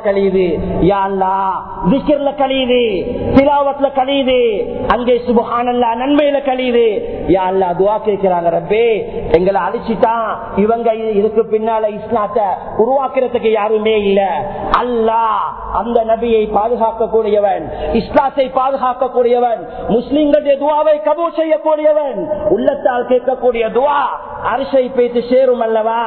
யா அல்லா திக்கிர்ல கழியுது திலாவத்துல கழியுது அங்கே சுபஹானல்லா நன்மையில கழியுது யா அல்லா துவா கேட்கிறாங்க ரப்பே எங்களை அழிச்சிட்டான் இவங்க இது- இதுக்கு பின்னால இஸ்லாத்தை உருவாக்குறதுக்கு யாருமே இல்ல அல்லாஹ் அந்த நபியை பாதுகாக்கக்கூடியவன் இஸ்லாத்தை பாதுகாக்கக்கூடியவன் முஸ்லிம்களுடைய துவாவை கபூல் செய்யக்கூடியவன் உள்ளத்தால் கேட்கக்கூடிய துவா அரிசை பேத்து சேரும் அல்லவா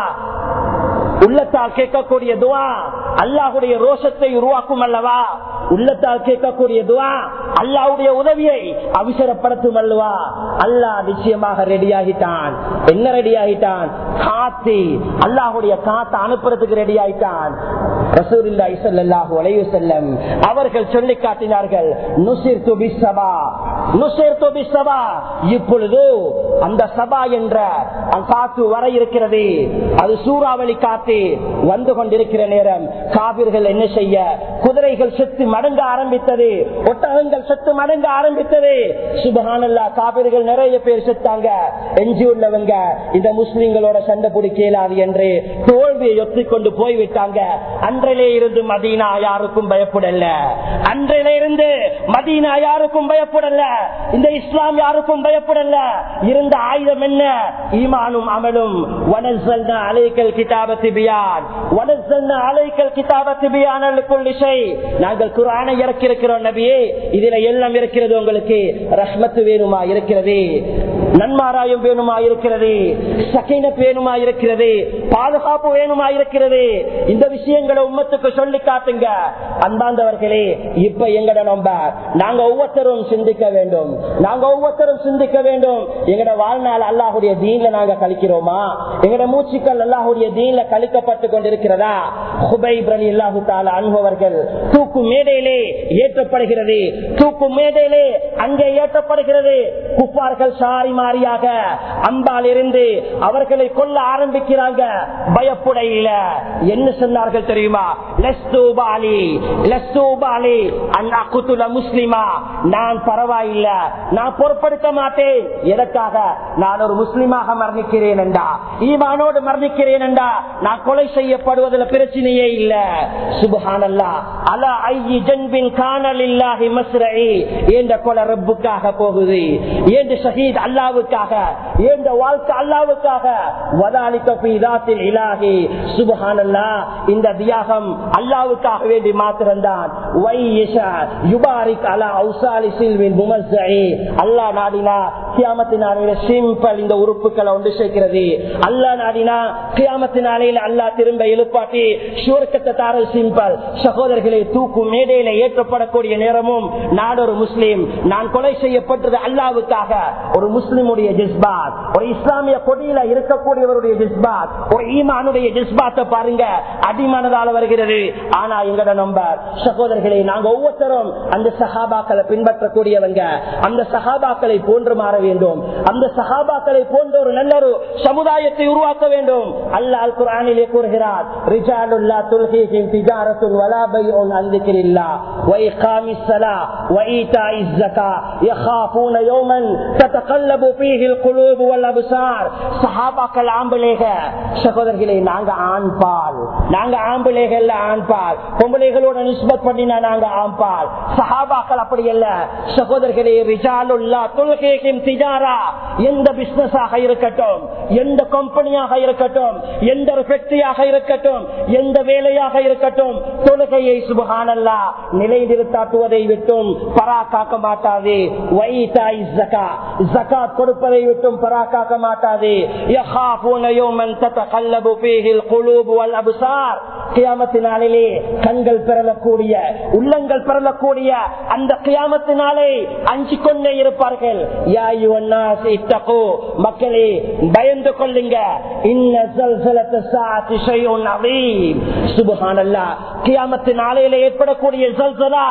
உள்ளத்தால் கேட்கக்கூடிய துவா அல்லாஹுடைய ரோஷத்தை உருவாக்கும் அல்லவா உள்ளத்தால் கேட்கக்கூடிய துவா அல்லாஹ்வுடைய உதவியை அவசரப்படுத்தும் அல்லவா அல்லாஹ் நிச்சயமாக ரெடி ஆகிட்டான் என்ன ரெடி ஆகிட்டான் காத்தி அல்லாஹுடைய காத்தை அனுப்புறதுக்கு ரெடி ஆகிட்டான் ரசூலுல்லாஹி ஸல்லல்லாஹு அலைஹி வஸல்லம் அவர்கள் சொல்லி காட்டினார்கள் நுசிர்து பிஸ்ஸபா நுசிர்து பிஸ்ஸபா இப்பொழுது அந்த சபா என்ற அந்த காத்து வர இருக்கிறது அது சூறாவளி காத்து வந்து கொண்டிருக்கிற நேரம் காவிர்கள் என்ன செய்ய குதிரைகள் செத்து மடங்க ஆரம்பித்தது ஒட்டகங்கள் செத்து மடங்க ஆரம்பித்தது சுபஹானல்லா காவிர்கள் நிறைய பேர் செத்தாங்க எஞ்சி உள்ளவங்க இந்த முஸ்லிம்களோட சண்டை பிடிக்க இயலாது என்று தோல்வியை ஒத்திக்கொண்டு போய்விட்டாங்க அன்றிலே இருந்து மதீனா யாருக்கும் பயப்படல அன்றிலே இருந்து மதீனா யாருக்கும் பயப்படல இந்த இஸ்லாம் யாருக்கும் பயப்படல இருந்த ஆயுதம் என்ன ஈமானும் அமலும் வனசல்னா அலைக்கல் கிதாபத்தி பியான் வனசல்னா அலைக்கல் கிதாபத்தி பியான் அலுக்குள் இசை நாங்கள் குரானை இறக்கிருக்கிறோம் நபியே இதுல எல்லாம் இருக்கிறது உங்களுக்கு ரஹ்மத்து வேணுமா இருக்கிறது நன்மாராயம் வேணுமா இருக்கிறது சகைனத் வேணுமா இருக்கிறது பாதுகாப்பு வேணுமா இருக்கிறது இந்த விஷயங்களை உம்மத்துக்கு சொல்லி காட்டுங்க அன்பாந்தவர்களே இப்ப எங்கட நம்ப நாங்க ஒவ்வொருத்தரும் சிந்திக்க வேண்டும் நாங்க ஒவ்வொருத்தரும் சிந்திக்க வேண்டும் எங்கட வாழ்நாள் அல்லாஹுடைய தீன்ல நாங்க கழிக்கிறோமா எங்கட மூச்சுக்கள் அல்லாஹுடைய தீன்ல கழிக்கப்பட்டு கொண்டிருக்கிறதா ஹுபைப் அலி அல்லாஹு தாலா அனுபவர்கள் தூக்கு மேடையிலே ஏற்றப்படுகிறது தூக்கு மேடையிலே அங்கே ஏற்றப்படுகிறது குப்பார்கள் சாரி மாறியாக அம்பால் இருந்து அவர்களை கொல்ல ஆரம்பிக்கிறாங்க பயப்பட இல்ல என்ன சொன்னார்கள் தெரியுமா லஸ்தூபாலி லஸ்தூபாலி அண்ணா குத்துல முஸ்லிமா நான் பரவாயில்ல நான் பொருட்படுத்த மாட்டேன் எதற்காக நான் ஒரு முஸ்லிமாக மரணிக்கிறேன் என்றா ஈமானோடு மரணிக்கிறேன் என்றா நான் கொலை செய்யப்படுவதில் பிரச்சனையே இல்ல சுபஹானல்லா அலா ஐயி ஜன்பின் காணல் இல்லாஹி மஸ்ரஇ என்ற கொலை ரப்புக்காக போகுது ஏந்த ஷஹீத் அல்லாவுக்காக ஏந்த வாழ்க்கை அல்லாவுக்காக வதாலிக்க ஃபீ தாத்தில் இலாஹி சுப்ஹானல்லா இந்த தியாகம் அல்லாவுக்காக வேண்டி மாத்திரம்தான் வை யஷா யுபாரிக் அலா ஔசாலி சில்வின் முமஸ்ஸஇ அல்லாஹ் நாடினா கியாமத்து நாளையில சிம்பிள் இந்த உறுப்புகளை ஒன்று சேர்க்கிறது அல்லாஹ் நாடினா கியாமத்து நாளையில அல்லாஹ் திரும்ப எழுப்பாட்டி சுவர்க்கத்தை தாரல் சிம்பிள் சகோதரர்களை தூக்கு மேடையில ஏற்றப்படக்கூடிய நேரமும் நான் ஒரு முஸ்லீம் நான் கொலை செய்யப்பட்டது அல்லாவுக்காக ஒரு முஸ்லிமுடைய ஜிஸ்பாத் ஒரு இஸ்லாமிய கொடியில இருக்கக்கூடியவருடைய ஜிஸ்பாத் ஒரு ஈமானுடைய ஜிஸ்பாத்தை பாருங்க அடிமனதால வருகிறது ஆனா எங்கட நம்பர் சகோதரர்களை நாங்க ஒவ்வொருத்தரும் அந்த சஹாபாக்களை பின்பற்றக்கூடியவங்க அந்த சஹாபாக்களை போன்று மாற வேண்டும் அந்த சஹாபாக்களை போன்ற ஒரு நல்ல ஒரு சமுதாயத்தை உருவாக்க வேண்டும் அல்லாஹ் குரானிலே கூறுகிறார் ரிஜாலுல்லா துல்ஹிஹிம் திஜாரத்துன் வலா பைஉன் அன் திக்ரில்லாஹ் வ இகாமிஸ் ஸலா வ ஈதாஇஸ் ஸகா யகாஃபூன யௌமன் ததகல்லபு ஃபீஹி القلوب والابصار சஹாபாக்கள் ஆம்பளைக சகோதரர்களே நாங்க ஆண் பால் நாங்க ஆம்பளைகள் ஆண் பால் பொம்பளைகளோட நிஸ்பத் பண்ணினா நாங்க ஆண் பால் சஹாபாக்கள் அப்படி அல்ல சகோதரர்களே ரிஜாலுல்லா துல்ஹிஹிம் திஜாரா எந்த பிசினஸ் ஆக இருக்கட்டும் எந்த கம்பெனியாக இருக்கட்டும் எந்த ஒரு ஃபேக்டரியாக இருக்கட்டும் எந்த வேலையாக இருக்கட்டும் தொழுகையை சுபகானல்லா நிலைநிறுத்தாட்டுவதை விட்டும் பரா காக்க மாட்டாது வைதாய் ஜகா ஜகாத் கொடுப்பதை விட்டும் பரா காக்க மாட்டாது யஹாஃபூன யௌமன் ததகல்லபு ஃபீஹில் குலூப் வல் அப்சார் கியாமத்தினாலே கண்கள் பெறலக்கூடிய உள்ளங்கள் பெறலக்கூடிய அந்த கியாமத்தினாலே அஞ்சு கொண்டே இருப்பார்கள் யா யுவன்னாஸ் இத்தகு மக்களே பயந்து கொள்ளுங்க இன்ன ஜல்சலத்த சாஅத்தி ஷைஉன் அதீம் சுப்ஹானல்லாஹ் கியாமத்து நாளையில ஏற்படக்கூடிய ஜல்சலா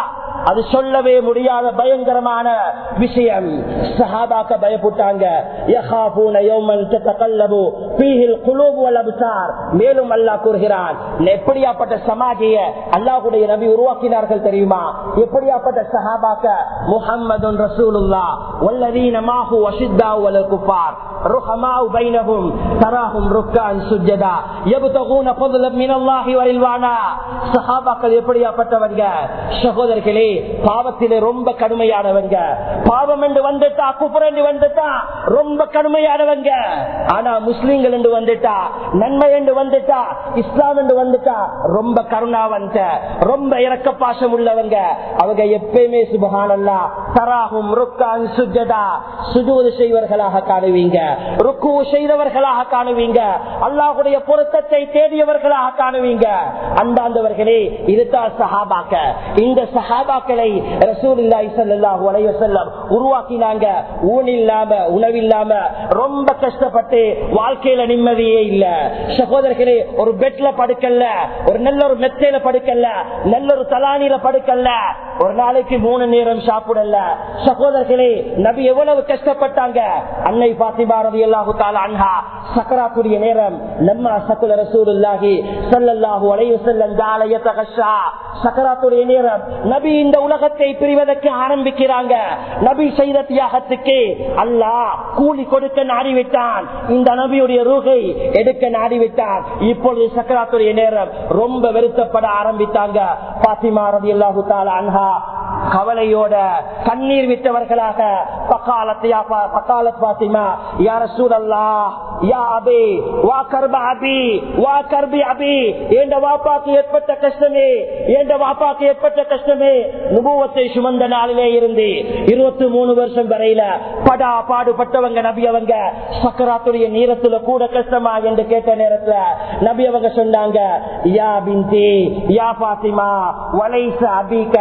அது சொல்லவே முடியாத பயங்கரமான விஷயம் சஹாபாக்க பயப்பட்டாங்க யஹாபூன யௌமன் ததகல்லபு ஃபீஹில் குலூப் வல் அப்சார் மேலும் அல்லாஹ் கூறுகிறான் எப்படியாப்பட்ட சமாஜிய அல்லாஹ்வுடைய நபி உருவாக்கினார்கள் தெரியுமா எப்படியாப்பட்ட சஹாபாக்க முஹம்மதுன் ரசூலுல்லாஹ் வல்லதீன மாஹு வஷித்தாஉ வலல் குஃபார் ருஹமாஉ பைனஹும் தராஹும் ருக்கான் சுஜ்ஜதா யப்தகூன ஃபضلا மின் அல்லாஹி வரில்வானா சஹாபாக்கள் எப்படியாப்பட்டவங்க சகோதரர்களே பாவத்திலே ரொம்ப கடுமையானவங்க பாவம் என்று வந்துட்டா குப்புற என்று வந்துட்டா ரொம்ப கடுமையானவங்க ஆனா முஸ்லீம்கள் என்று வந்துட்டா நன்மை என்று வந்துட்டா இஸ்லாம் என்று வந்துட்டா ரொம்ப கருணாவந்த ரொம்ப இறக்க பாசம் உள்ளவங்க அவங்க எப்பயுமே சுபகானல்லா தராகும் ருக்கான் சுஜதா சுஜூது செய்வர்களாக காணுவீங்க ருக்கு செய்தவர்களாக காணுவீங்க அல்லாஹுடைய பொருத்தத்தை தேடியவர்களாக காணுவீங்க அன்பாந்தவர்களே இதுதான் சஹாபாக்க இந்த சஹாபாக்களை ரசூலுல்லாஹி ஸல்லல்லாஹு அலைஹி வஸல்லம் உருவாக்கினாங்க ஊன் இல்லாம உணவில்லாம ரொம்ப கஷ்டப்பட்டு வாழ்க்கையில நிம்மதியே இல்ல சகோதரர்களே ஒரு பெட்ல படுக்கல ஒரு நல்ல ஒரு மெத்தையில படுக்கல நல்ல ஒரு தலானில படுக்கல ஒரு நாளைக்கு மூணு நேரம் சாப்பிடல சகோதரர்களே நபி எவ்வளவு கஷ்டப்பட்டாங்க அன்னை பாத்திமா ரலியல்லாஹு தஆலா அன்ஹா சக்கராத்துடைய நேரம் நம்ம சக்குல ரசூலுல்லாஹி ஸல்லல்லாஹு அலைஹி வஸல்லம் ஜால யதகஷா சக்கராத்துடைய நேரம் நபி இந்த உலகத்தை பிரிவதற்கு ஆரம்பிக்கிறாங்க நபி செய்த தியாகத்துக்கு அல்லாஹ் கூலி கொடுக்க நாடிவிட்டான் இந்த நபியுடைய ரூகை எடுக்க நாடிவிட்டான் இப்பொழுது சக்கராத்துடைய நேரம் ரொம்ப வருத்தப்பட ஆரம்பித்தாங்க பாத்திமா ரதி அல்லாஹு அன்ஹா கவலையோட கண்ணீர் விட்டவர்களாக பக்காலத் யா பா- பக்காலத் பாத்திமா யா ரசூலல்லா யா அபி வா கர்ப அபி வா கர்பி அபி என்ற வாப்பாக்கு ஏற்பட்ட கஷ்டமே என்ற வாப்பாக்கு ஏற்பட்ட கஷ்டமே நுபுவத்தை சுமந்த நாளிலே இருந்து இருபத்தி மூணு வருஷம் வரையில படா பாடுபட்டவங்க நபி அவங்க சக்கராத்துடைய நீரத்துல கூட கஷ்டமா என்று கேட்ட நேரத்துல நபி அவங்க சொன்னாங்க யா பிந்தி யா பாத்திமா வலைச அபிக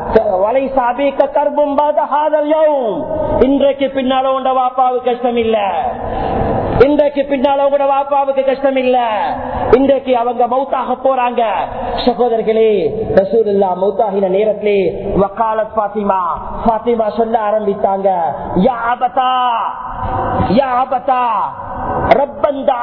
வலைச அபிக கர்பும் பாத ஹாதல் யௌம். இன்றைக்கு பின்னால உண்ட வாப்பாவுக்கு கஷ்டம் இல்ல இன்றைக்கு பின்னால உங்களோட வாப்பாவுக்கு கஷ்டம் இல்ல இன்றைக்கு அவங்க மௌத்தாக போறாங்க சகோதரர்களே ரசூலுல்லா மௌத்தாகின நேரத்திலே வக்காலத் பாத்திமா பாத்திமா சொல்ல ஆரம்பித்தாங்க யா அபதா யா அபதா ரப்பந்தா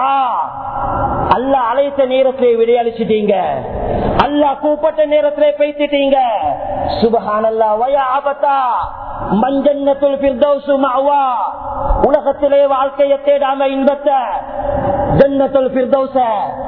அல்லாஹ் அழைத்த நேரத்திலே விடையளிச்சிட்டீங்க அல்லாஹ் கூப்பிட்ட நேரத்திலே பேசிட்டீங்க சுபஹானல்லா வயா ஆபத்தா மஞ்சன்னத்துல் பிர்தௌசு மஅவா உலகத்திலே வாழ்க்கையை தேடாம இன்பத்தை ஜன்னத்துல் பிர்தௌச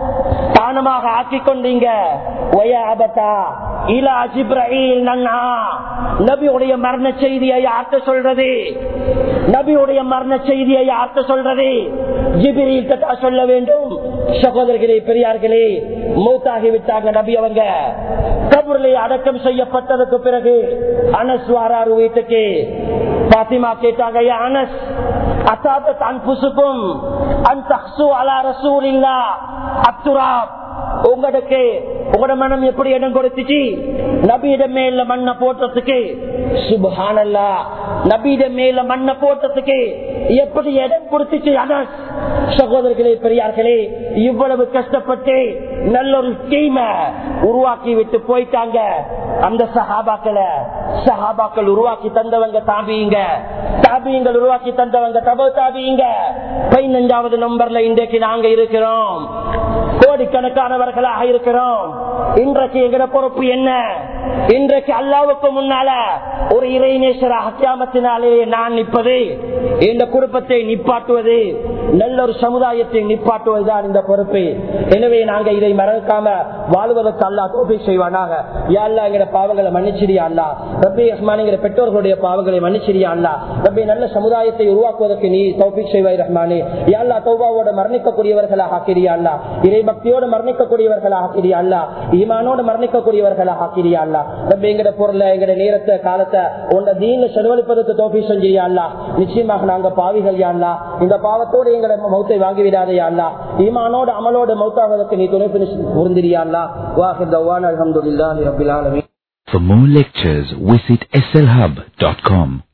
தானமாக ஆக்கிக் கொண்டீங்க வயா ஆபத்தா இலா ஜிப்ரீல் நன்னா நபியுடைய மரண செய்தியை யார்கிட்ட சொல்றது நபியுடைய மரண செய்தியை யார்கிட்ட சொல்றது ஜிபிரில் கிட்ட சொல்ல வேண்டும் சகோதரர்களே பெரியார்களே மூத்தாகி விட்டாங்க நபி அவங்க கபூர்ல அடக்கம் செய்யப்பட்டதுக்கு பிறகு அனஸ் வாராரு வீட்டுக்கு பாத்திமா கேட்டாங்க "யா அனஸ் அசாபத் அன்புசுக்கும் அந்த அலா ரசூல் இல்லா அத்துராப் உங்களுக்கு உங்களோட மனம் எப்படி இடம் கொடுத்துச்சு நபியிட மேல மண்ணை போட்டதுக்கு சுபஹானல்லா நபியிட மேல மண்ணை போட்டதுக்கு எப்படி இடம் கொடுத்துச்சு அனஸ் சகோதரர்களே பெரியார்களே இவ்வளவு கஷ்டப்பட்டு நல்ல ஒரு ஸ்கீம உருவாக்கி விட்டு போயிட்டாங்க அந்த சஹாபாக்களை சஹாபாக்கள் உருவாக்கி தந்தவங்க தாபியுங்க தாபியங்கள் உருவாக்கி தந்தவங்க தபோ தாபியுங்க பதினஞ்சாவது நம்பர்ல இன்றைக்கு நாங்க இருக்கிறோம் கோடிக்கணக்கானவர்களாக இருக்கிறோம் இன்றைக்கு எங்கட பொறுப்பு என்ன இன்றைக்கு அல்லாவுக்கு முன்னால ஒரு இறைநேசராக அத்தியாமத்தினாலே நான் நிற்பது இந்த குடும்பத்தை நிப்பாட்டுவது நல்ல ஒரு சமுதாயத்தை நிப்பாட்டுவதுதான் இந்த பொறுப்பு எனவே நாங்க இதை மறக்காம வாழ்வதற்கு அல்லா தோப்பை செய்வானாக யாழ்லா எங்கட பாவங்களை மன்னிச்சிரியா அல்லா ரப்பி ரஹ்மான் எங்கட பெற்றோர்களுடைய பாவங்களை மன்னிச்சிரியா அல்லா ரப்பி நல்ல சமுதாயத்தை உருவாக்குவதற்கு நீ தௌபி செய்வாய் ரஹ்மானே யாழ்லா தௌபாவோட மரணிக்கக்கூடியவர்களாக ஆக்கிரியா அல்லா இறை பக்தியோடு மரணிக்கக்கூடியவர்களாக ஆக்கிரியா அல்லா ஈமானோடு மரணிக்கக்கூடியவர்களாக ஆக்கிரியா அல்லா ரப்பி எங்கட பொருளை எங்கட நேரத்தை காலத்தை உன்ன தீன செலவழிப்பதற்கு தோப்பி செஞ்சியா அல்லா நிச்சயமாக நாங்க பாவிகள் யாழ்லா இந்த பாவத்தோடு எங்கட மௌத்தை வாங்கி விடாதே அல்லா ஈமானோடு அமலோடு மௌத்தாவதற்கு நீ துணை புரிந்திரியா அல்லா வாஹித் தவான் அல்ஹம்துலில்லாஹி ரப்பில் ஆலமீன் For more lectures, visit slhub.com.